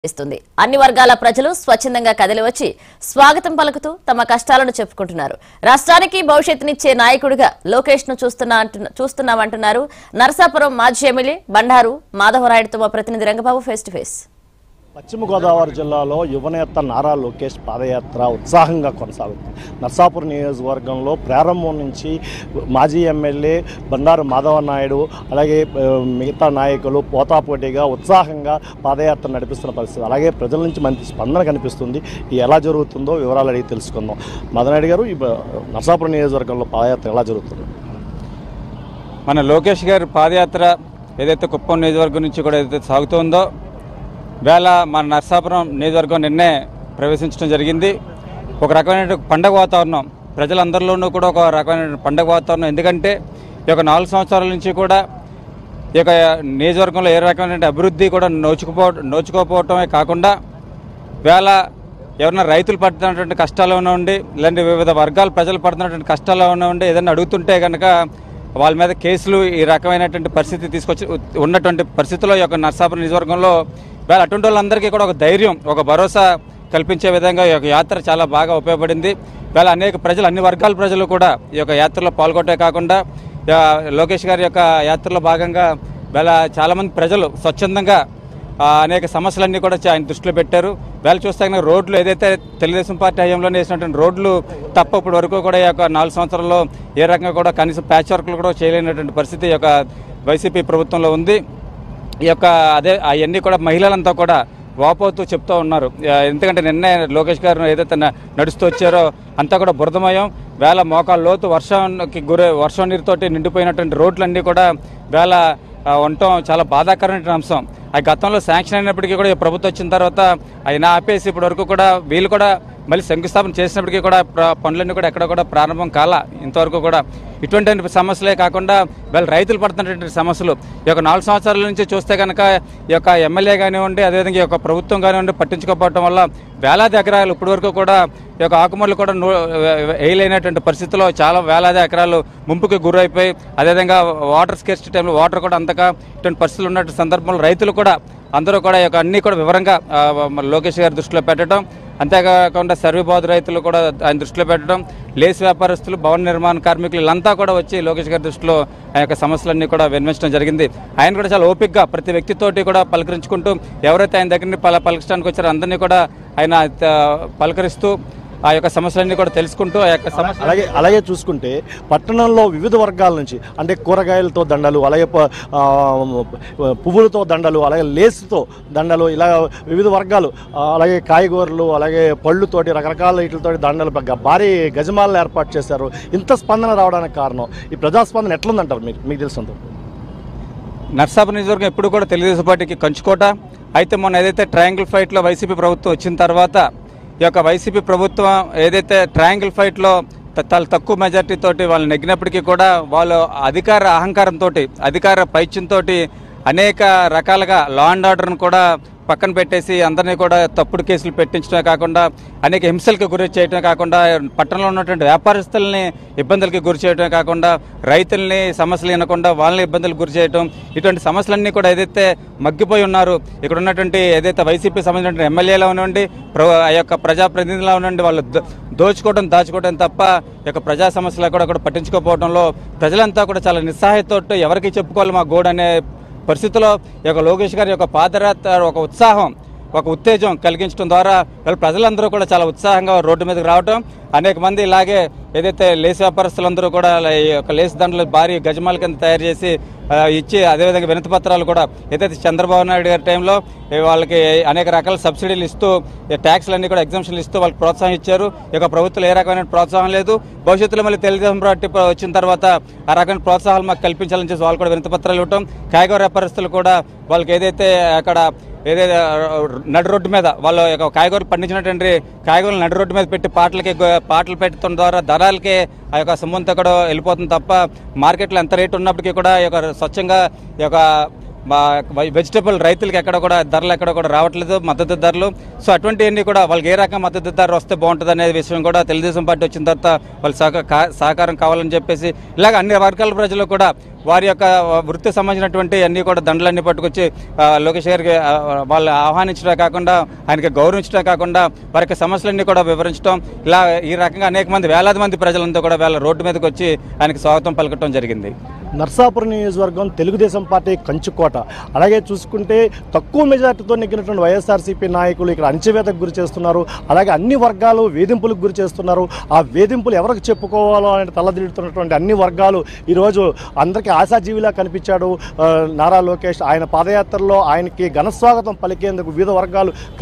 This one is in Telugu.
ఇస్తుంది అన్ని వర్గాల ప్రజలు స్వచ్ఛందంగా కదిలి వచ్చి స్వాగతం పలుకుతూ తమ కష్టాలను చెప్పుకుంటున్నారు రాష్ట్రానికి భవిష్యత్తునిచ్చే నాయకుడిగా లోకేష్ ను చూస్తున్నా అంటున్న- చూస్తున్నామంటున్నారు నరసాపురం మాజీ ఎమ్మెల్యే బండారు మాధవరాయుడుతో మా ప్రతినిధి రంగబాబు ఫేస్ టు ఫేస్ పశ్చిమ గోదావరి జిల్లాలో యువనేత నారా లోకేష్ పాదయాత్ర ఉత్సాహంగా కొనసాగుతుంది నర్సాపురం నియోజకవర్గంలో ప్రారంభం నుంచి మాజీ ఎమ్మెల్యే బండారు మాధవ నాయుడు అలాగే ఆ, మిగతా నాయకులు పోటాపోటీగా ఉత్సాహంగా పాదయాత్ర నడిపిస్తున్న పరిస్థితి అలాగే ప్రజల నుంచి మంచి స్పందన కనిపిస్తుంది ఇది ఎలా జరుగుతుందో వివరాలు అడిగి తెలుసుకుందాం మాధవనాయుడు గారు ఈ బ- నర్సాపురం నియోజకవర్గంలో పాదయాత్ర ఎలా జరుగుతుంది మన లోకేష్ గారి పాదయాత్ర ఏదైతే కుప్పం నియోజకవర్గం నుంచి కూడా ఏదైతే సాగుతుందో వేళ మన నర్సాపురం నియోజకవర్గం నిన్నే ప్రవేశించడం జరిగింది ఒక రకమైన పండగ వాతావరణం ప్రజలందరిలోనూ కూడా ఒక రకమైన పండగ వాతావరణం ఎందుకంటే ఈ యొక్క నాలుగు సంవత్సరాల నుంచి కూడా ఈ యొక్క నియోజకవర్గంలో ఏ రకమైన అభివృద్ధి కూడా నోచుకుపో నోచుకోకపోవటమే కాకుండా వేళ ఎవరైనా రైతులు పడుతున్నటువంటి కష్టాలు ఉండి ఇలాంటి వివిధ వర్గాల ప్రజలు పడుతున్నటువంటి కష్టాలు ఉండి ఏదైనా అడుగుతుంటే కనుక వాళ్ళ మీద కేసులు ఈ రకమైనటువంటి పరిస్థితి తీసుకొచ్చి ఉన్నటువంటి పరిస్థితుల్లో ఈ యొక్క నర్సాపురం నియోజకవర్గంలో వేళ అటువంటి వాళ్ళందరికీ కూడా ఒక ధైర్యం ఒక భరోసా కల్పించే విధంగా ఈ యొక్క యాత్ర చాలా బాగా ఉపయోగపడింది వేళ అనేక ప్రజలు అన్ని వర్గాల ప్రజలు కూడా ఈ యొక్క యాత్రలో పాల్గొనే కాకుండా ఆ, లోకేష్ గారి యొక్క యాత్రలో భాగంగా వేళ చాలామంది ప్రజలు స్వచ్ఛందంగా ఆ, అనేక సమస్యలన్నీ కూడా చా- ఆయన దృష్టిలో పెట్టారు వేళ చూస్తే కనుక రోడ్లు ఏదైతే తెలుగుదేశం పార్టీ హయాంలోనే వేసినటువంటి రోడ్లు తప్ప ఇప్పటి వరకు కూడా ఈ యొక్క నాలుగు సంవత్సరాల్లో ఏ రకంగా కూడా కనీసం ప్యాచ్ వర్క్లు కూడా చేయలేనటువంటి పరిస్థితి ఈ యొక్క వైసీపీ ప్రభుత్వంలో ఉంది ఈ యొక్క అదే అవన్నీ కూడా మహిళలంతా కూడా వాపోతూ చెప్తూ ఉన్నారు ఆ, ఎందుకంటే నిన్నే లోకేష్ గారు ఏదైతే న- నడుస్తూ వచ్చారో అంతా కూడా బురదమయం వేళ మోకాళ్ళ లోతు వర్షానికి గురి వర్షం నీరుతోటి నిండిపోయినటువంటి రోడ్లన్నీ కూడా వేళ ఆ, ఉండటం చాలా బాధాకరమైన అంశం ఆ గతంలో శాంక్షన్ అయినప్పటికీ కూడా ఈ ప్రభుత్వం వచ్చిన తర్వాత ఆయన ఆపేసి ఇప్పటి వరకు కూడా వీళ్ళు కూడా మళ్ళీ శంకుస్థాపన చేసినప్పటికీ కూడా ప్ర- పనులన్నీ కూడా ఎక్కడ కూడా ప్రారంభం కాల ఇంతవరకు కూడా ఇటువంటి సమస్యలే కాకుండా వీళ్ళ రైతులు పడుతున్నటువంటి సమస్యలు ఈ యొక్క నాలుగు సంవత్సరాల నుంచి చూస్తే కనుక ఈ యొక్క ఎమ్మెల్యే కానివ్వండి అదేవిధంగా ఈ యొక్క ప్రభుత్వం కానివ్వండి పట్టించుకోకపోవడం వల్ల వేలాది ఎకరాలు ఇప్పటి వరకు కూడా ఈ యొక్క ఆకుమూరలు కూడా నూ- వేయలేనటువంటి పరిస్థితిలో చాలా వేలాది ఎకరాలు ముంపుకి గురైపోయి అదేవిధంగా వాటర్ స్కేర్సిటీ టైంలో వాటర్ కూడా అంతగా ఇటువంటి పరిస్థితులు ఉన్నటువంటి సందర్భంలో రైతులు కూడా అందరూ కూడా ఈ యొక్క అన్ని కూడా వివరంగా ఆ, మన లోకేష్ గారి దృష్టిలో పెట్టడం అంతేకాకుండా సర్వీబాధ రైతులు కూడా ఆయన దృష్టిలో పెట్టడం లేస్ వ్యాపారస్తులు భవన నిర్మాణ కార్మికులు వీళ్ళంతా కూడా వచ్చి లోకేష్ గారి దృష్టిలో ఆ యొక్క సమస్యలన్నీ కూడా వినిపించడం జరిగింది ఆయన కూడా చాలా ఓపికగా ప్రతి వ్యక్తితోటి కూడా పలకరించుకుంటూ ఎవరైతే ఆయన దగ్గర నుండి పల పలకరించడానికి వచ్చారో అందరినీ కూడా ఆయన ఆ, పలకరిస్తూ ఆ యొక్క సమస్యలన్నీ కూడా తెలుసుకుంటూ ఆ యొక్క సమస్య అలాగే అలాగే చూసుకుంటే పట్టణంలో వివిధ వర్గాల నుంచి అంటే కూరగాయలతో దండలు అలాగే ప- ఆ, పువ్వులతో దండలు అలాగే లేసుతో దండలు ఇలా వివిధ వర్గాలు ఆ, అలాగే కాయగూరలు అలాగే పళ్ళుతోటి రకరకాల వీటితోటి దండలు బగ్గ- భారీ గజమాలను ఏర్పాటు చేశారు ఇంత స్పందన రావడానికి కారణం ఈ ప్రజాస్పందన ఎట్లుందంటారు మీకు మీకు తెలిసినంత నర్సాపురం నియోజకవర్గం ఎప్పుడు కూడా తెలుగుదేశం పార్టీకి కంచుకోట అయితే మొన్న ఏదైతే ట్రయాంగిల్ ఫైట్లో వైసీపీ ప్రభుత్వం వచ్చిన తర్వాత ఈ యొక్క వైసీపీ ప్రభుత్వం ఏదైతే ట్రయాంగిల్ ఫైట్లో త- చాలా తక్కువ మెజార్టీ తోటి వాళ్ళు నెగ్గినప్పటికీ కూడా వాళ్ళు అధికార అహంకారంతో అధికార పైచ్యంతో అనేక రకాలుగా లా అండ్ ఆర్డర్ను కూడా పక్కన పెట్టేసి అందరినీ కూడా తప్పుడు కేసులు పెట్టించడమే కాకుండా అనేక హింసలకు గురి చేయడమే కాకుండా పట్టణంలో ఉన్నటువంటి వ్యాపారస్తుల్ని ఇబ్బందులకి గురి చేయడమే కాకుండా రైతుల్ని సమస్యలు వినకుండా వాళ్ళని ఇబ్బందులకు గురి చేయడం ఇటువంటి సమస్యలన్నీ కూడా ఏదైతే మగ్గిపోయి ఉన్నారు ఇక్కడ ఉన్నటువంటి ఏదైతే వైసీపీ సంబంధించిన ఎమ్మెల్యేలో ఉండండి ప్ర ఆ యొక్క ప్రజాప్రతినిధులు ఉండండి వాళ్ళు దో- దోచుకోవడం దాచుకోవడం తప్ప ఈ యొక్క ప్రజా సమస్యలు కూడా కూడా పట్టించుకోకపోవడంలో ప్రజలంతా కూడా చాలా నిస్సహాయతోటి ఎవరికి చెప్పుకోవాలి మా గోడు అనే పరిస్థితిలో ఈ యొక్క లోకేష్ గారి యొక్క పాదయాత్ర ఒక ఉత్సాహం ఒక ఉత్తేజం కలిగించడం ద్వారా వీళ్ళ ప్రజలందరూ కూడా చాలా ఉత్సాహంగా రోడ్డు మీదకి రావటం అనేక మంది ఇలాగే ఏదైతే లేస్ వ్యాపారస్తులందరూ కూడా ఇలా ఈ యొక్క లేస్ దండలు భారీ గజమాల కింద తయారు చేసి ఆ, ఇచ్చి అదేవిధంగా వినతి పత్రాలు కూడా ఏదైతే చంద్రబాబు నాయుడు గారి టైంలో ఈ వాళ్ళకి అనేక రకాల సబ్సిడీలు ఇస్తూ ఈ ట్యాక్స్లన్నీ కూడా ఎగ్జామ్షన్లు ఇస్తూ వాళ్ళకి ప్రోత్సాహం ఇచ్చారు ఈ యొక్క ప్రభుత్వం ఏ రకమైన ప్రోత్సాహం లేదు భవిష్యత్తులో మళ్ళీ తెలుగుదేశం పార్టీ ప్ర- వచ్చిన తర్వాత ఆ రకమైన ప్రోత్సాహాలు మాకు కల్పించాలని చెప్పి వాళ్ళు కూడా వినతి పత్రాలు ఇవ్వటం కాయగూర వ్యాపారస్తులు కూడా వాళ్ళకి ఏదైతే అక్కడ ఏదైతే నడు రోడ్డు మీద వాళ్ళు యొక్క కాయగూరలు పండించినటువంటి కాయగూరలు నడు రోడ్డు మీద పెట్టి పాటలకి గు- పాటలు పెట్టడం ద్వారా ధరలకి ఆ యొక్క సొమ్మంతా కూడా వెళ్ళిపోతుంది తప్ప మార్కెట్లో ఎంత రేటు ఉన్నప్పటికీ కూడా ఈ యొక్క స్వచ్ఛంగా ఈ యొక్క మా వెజిటబుల్ రైతులకు ఎక్కడ కూడా ధరలు ఎక్కడ కూడా రావట్లేదు మద్దతు ధరలు సో అటువంటివన్నీ కూడా వాళ్ళకి ఏ రకం మద్దతు ధర వస్తే బాగుంటుంది అనే విషయం కూడా తెలుగుదేశం పార్టీ వచ్చిన తర్వాత వాళ్ళ సహక- కా- సహకారం కావాలని చెప్పేసి ఇలాగ అన్ని వర్గాల ప్రజలు కూడా వారి యొక్క వృత్తికి సంబంధించినటువంటి అన్ని కూడా దండలన్నీ పట్టుకొచ్చి ఆ, లోకేష్ గారికి ఆ, వాళ్ళు ఆహ్వానించడమే కాకుండా ఆయనకి గౌరవించడమే కాకుండా వారి యొక్క సమస్యలన్నీ కూడా వివరించడం ఇలా ఈ రకంగా అనేక మంది వేలాది మంది ప్రజలంతా కూడా వేళ రోడ్డు మీదకి వచ్చి ఆయనకి స్వాగతం పలకటం జరిగింది నర్సాపురం నియోజకవర్గం తెలుగుదేశం పార్టీ కంచుకోట అలాగే చూసుకుంటే తక్కువ మెజార్టీతో నెగ్గినటువంటి వైఎస్ఆర్సీపీ నాయకులు ఇక్కడ అణచివేతకు గురి చేస్తున్నారు అలాగే అన్ని వర్గాలు వేధింపులకు గురి చేస్తున్నారు ఆ వేధింపులు ఎవరికి చెప్పుకోవాలో అని తలదిల్లుతున్నటువంటి అన్ని వర్గాలు ఈరోజు అందరికీ ఆశాజీవిలా కనిపించాడు ఆ, నారా లోకేష్ ఆయన పాదయాత్రలో ఆయనకి ఘనస్వాగతం పలికేందుకు వివిధ వర్గాలు